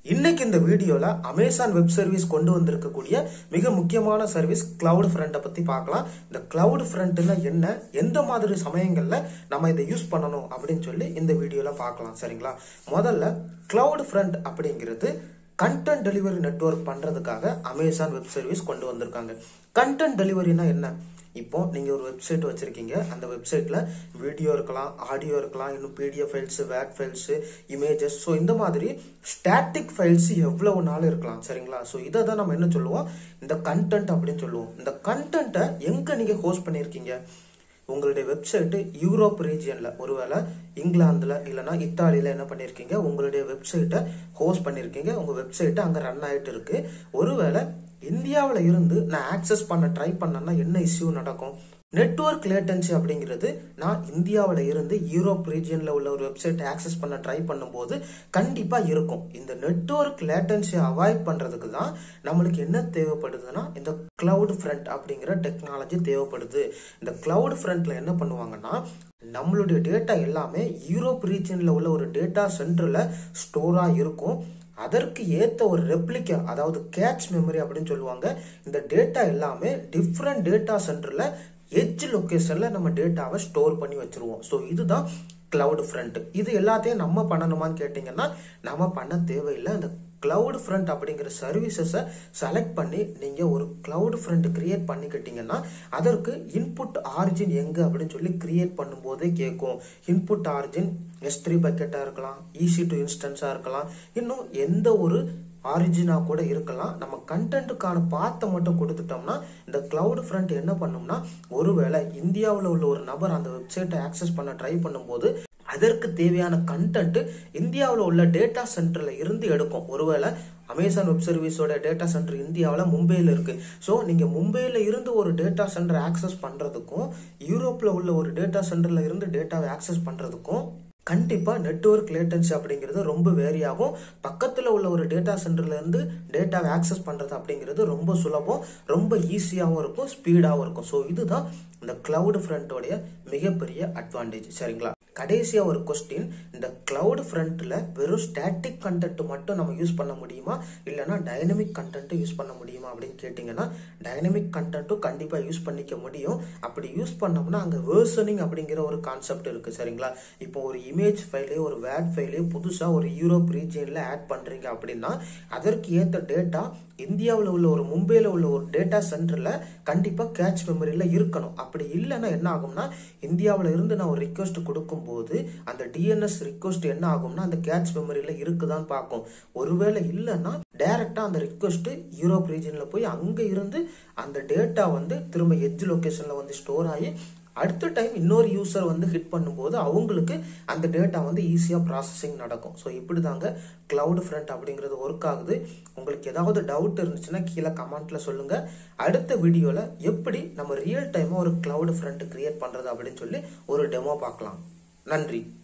இன்னைக்கு இந்த வீடியோல அமேசான் வெப் சர்வீஸ் கொண்டு வந்திருக்கக்கூடிய மிக முக்கியமான சர்வீஸ் கிளவுட் ஃப்ரண்ட்டை பத்தி பார்க்கலாம் இந்த கிளவுட் ஃப்ரண்ட்னா என்ன எந்த மாதிரி சமயங்கள்ல நம்ம இதை யூஸ் பண்ணணும் அப்படின்னு சொல்லி இந்த வீடியோல பார்க்கலாம் சரிங்களா முதல்ல கிளவுட் ஃப்ரண்ட் அப்படிங்கிறது கண்டென்ட் டெலிவரி நெட்வொர்க் பண்றதுக்காக அமேசான் வெப் சர்வீஸ் கொண்டு வந்திருக்காங்க கண்டென்ட் டெலிவரினா என்ன இப்போ நீங்க ஒரு வெப்சைட் வச்சிருக்கீங்க அந்த வெப்சைட்ல வீடியோ இருக்கலாம் ஆடியோ இருக்கலாம் இன்னும் PDF files word files images so இந்த மாதிரி ஸ்டாட்டிக் ஃபைல்ஸ் எவ்வளவு நாள் இருக்கலாம் சரிங்களா ஸோ இதை தான் நம்ம என்ன சொல்லுவோம் இந்த கண்டென்ட் அப்படின்னு சொல்லுவோம் இந்த கண்டென்ட்டை எங்க நீங்க ஹோஸ்ட் பண்ணியிருக்கீங்க உங்களுடைய வெப்சைட் யூரோப் ரீஜியன்ல ஒருவேளை இங்கிலாந்துல இல்லைன்னா இத்தாலியில என்ன பண்ணிருக்கீங்க உங்களுடைய வெப்சைட்டை ஹோஸ்ட் பண்ணிருக்கீங்க உங்க வெப்சைட் அங்க ரன் ஆயிட்டு இருக்கு ஒருவேளை இந்தியாவில் இருந்து நான் ஆக்சஸ் பண்ண ட்ரை பண்ணேன்னா என்ன இஷ்யூ நடக்கும் நெட்ஒர்க் லேட்டன்சி அப்படிங்கிறது நான் இந்தியாவில் இருந்து யூரோப் ரீஜியனில் உள்ள ஒரு வெப்சைட் ஆக்சஸ் பண்ண ட்ரை பண்ணும்போது கண்டிப்பாக இருக்கும் இந்த நெட்ஒர்க் லேட்டன்சி அவாய்ட் பண்ணுறதுக்கு தான் நம்மளுக்கு என்ன தேவைப்படுதுன்னா இந்த கிளவுட் ஃப்ரண்ட் அப்படிங்கிற டெக்னாலஜி தேவைப்படுது இந்த கிளவுட் ஃப்ரண்ட்ல என்ன பண்ணுவாங்கன்னா நம்மளுடைய டேட்டா எல்லாமே யூரோப் ரீஜியனில் உள்ள ஒரு டேட்டா சென்டரில் ஸ்டோராக இருக்கும் அதற்கு ஏத்த ஒரு ரெப்ளிகா அதாவது கேட்ச் மெமரி அப்படின்னு சொல்லுவாங்க இந்த டேட்டா எல்லாமே டிஃப்ரெண்ட் டேட்டா சென்டர்ல எட்ஜ் லொகேஷன்ல நம்ம டேட்டாவை ஸ்டோர் பண்ணி வச்சிருவோம் ஸோ இதுதான் கிளவுட் ஃப்ரண்ட் இது எல்லாத்தையும் நம்ம பண்ணணுமான்னு கேட்டீங்கன்னா நம்ம பண்ண தேவையில்லை அந்த கிளவுட் ஃப்ரண்ட் அப்படிங்கிற சர்வீசஸை செலக்ட் பண்ணி நீங்கள் ஒரு கிளவுட் ஃப்ரண்ட் கிரியேட் பண்ணிக்கிட்டீங்கன்னா அதற்கு இன்புட் ஆரிஜின் எங்கே அப்படின்னு சொல்லி கிரியேட் பண்ணும்போதே கேட்கும் இன்புட் ஆரிஜின் எஸ் த்ரீ பக்கெட்டாக இருக்கலாம் ஈஸி டு இன்ஸ்டன்ஸாக இருக்கலாம் இன்னும் எந்த ஒரு ஆரிஜினா கூட இருக்கலாம் நம்ம கண்டென்ட்டுக்கான பாத்தை மட்டும் கொடுத்துட்டோம்னா இந்த கிளவுட் ஃப்ரண்ட் என்ன பண்ணும்னா ஒருவேளை இந்தியாவில் உள்ள ஒரு நபர் அந்த வெப்சைட்டை ஆக்சஸ் பண்ண ட்ரை பண்ணும்போது அதற்கு தேவையான கண்டென்ட் இந்தியாவில் உள்ள டேட்டா சென்டர்ல இருந்து எடுக்கும் ஒருவேளை அமேசான் வெப் சர்வீஸோட டேட்டா சென்டர் இந்தியாவில் மும்பையில் இருக்கு ஸோ நீங்க மும்பையில் இருந்து ஒரு டேட்டா சென்டர் ஆக்சஸ் பண்றதுக்கும் யூரோப்ல உள்ள ஒரு டேட்டா சென்டர்ல இருந்து டேட்டாவை ஆக்சஸ் பண்றதுக்கும் கண்டிப்பா நெட்ஒர்க் லேட்டன்சி அப்படிங்கிறது ரொம்ப வேரி ஆகும் பக்கத்துல உள்ள ஒரு டேட்டா சென்டர்ல இருந்து டேட்டாவை ஆக்சஸ் பண்றது அப்படிங்கிறது ரொம்ப சுலபம் ரொம்ப ஈஸியாகவும் இருக்கும் ஸ்பீடாகவும் இருக்கும் ஸோ இதுதான் இந்த கிளவுட் ஃப்ரண்டோடைய மிகப்பெரிய அட்வான்டேஜ் சரிங்களா கடைசியா ஒரு கொஸ்டின் இந்த கிளவுட் ஃப்ரண்ட்ல வெறும் ஸ்டாட்டிக் கண்டென்ட் மட்டும் நம்ம யூஸ் பண்ண முடியுமா இல்லைன்னா டைனமிக் கண்டென்ட் யூஸ் பண்ண முடியுமா அப்படின்னு கேட்டிங்கன்னா டைனமிக் கண்டென்ட்டும் கண்டிப்பா யூஸ் பண்ணிக்க முடியும் அப்படி யூஸ் பண்ணோம்னா அங்க வேர்சனிங் அப்படிங்கிற ஒரு கான்செப்ட் இருக்கு சரிங்களா இப்போ ஒரு இமேஜ் ஃபைலே ஒரு வேட் ஃபைலே புதுசா ஒரு யூரோப் ரீஜியன்ல ஆட் பண்றீங்க அப்படின்னா அதற்கு ஏத்த டேட்டா இந்தியாவில் உள்ள ஒரு மும்பையில் உள்ள ஒரு டேட்டா சென்டரில் கண்டிப்பாக கேட்ச் மெமரியில் இருக்கணும் அப்படி இல்லைன்னா என்ன ஆகும்னா இந்தியாவில் இருந்து நான் ஒரு ரிக்வஸ்ட் கொடுக்கும்போது அந்த டிஎன்எஸ் ரிக்வஸ்ட் என்ன ஆகும்னா அந்த கேட்ச் மெமரியில் இருக்குதான்னு பார்க்கும் ஒருவேளை இல்லைன்னா டைரக்டா அந்த ரிக்வஸ்ட் யூரோப் ரீஜன்ல போய் அங்க இருந்து அந்த டேட்டா வந்து திரும்ப எட்ஜ் லொகேஷன்ல வந்து ஸ்டோர் ஆகி அடுத்த டைம் இன்னொரு யூசர் வந்து ஹிட் பண்ணும்போது அவங்களுக்கு அந்த டேட்டா வந்து ஈஸியாக ப்ராசஸிங் நடக்கும் ஸோ இப்படி தாங்க கிளவுட் ஃப்ரண்ட் அப்படிங்கிறது ஒர்க் ஆகுது உங்களுக்கு ஏதாவது டவுட் இருந்துச்சுன்னா கீழே கமெண்ட்ல சொல்லுங்க அடுத்த வீடியோவில் எப்படி நம்ம ரியல் டைமாக ஒரு கிளவுட் ஃப்ரண்ட் கிரியேட் பண்ணுறது அப்படின்னு சொல்லி ஒரு டெமோ பார்க்கலாம் நன்றி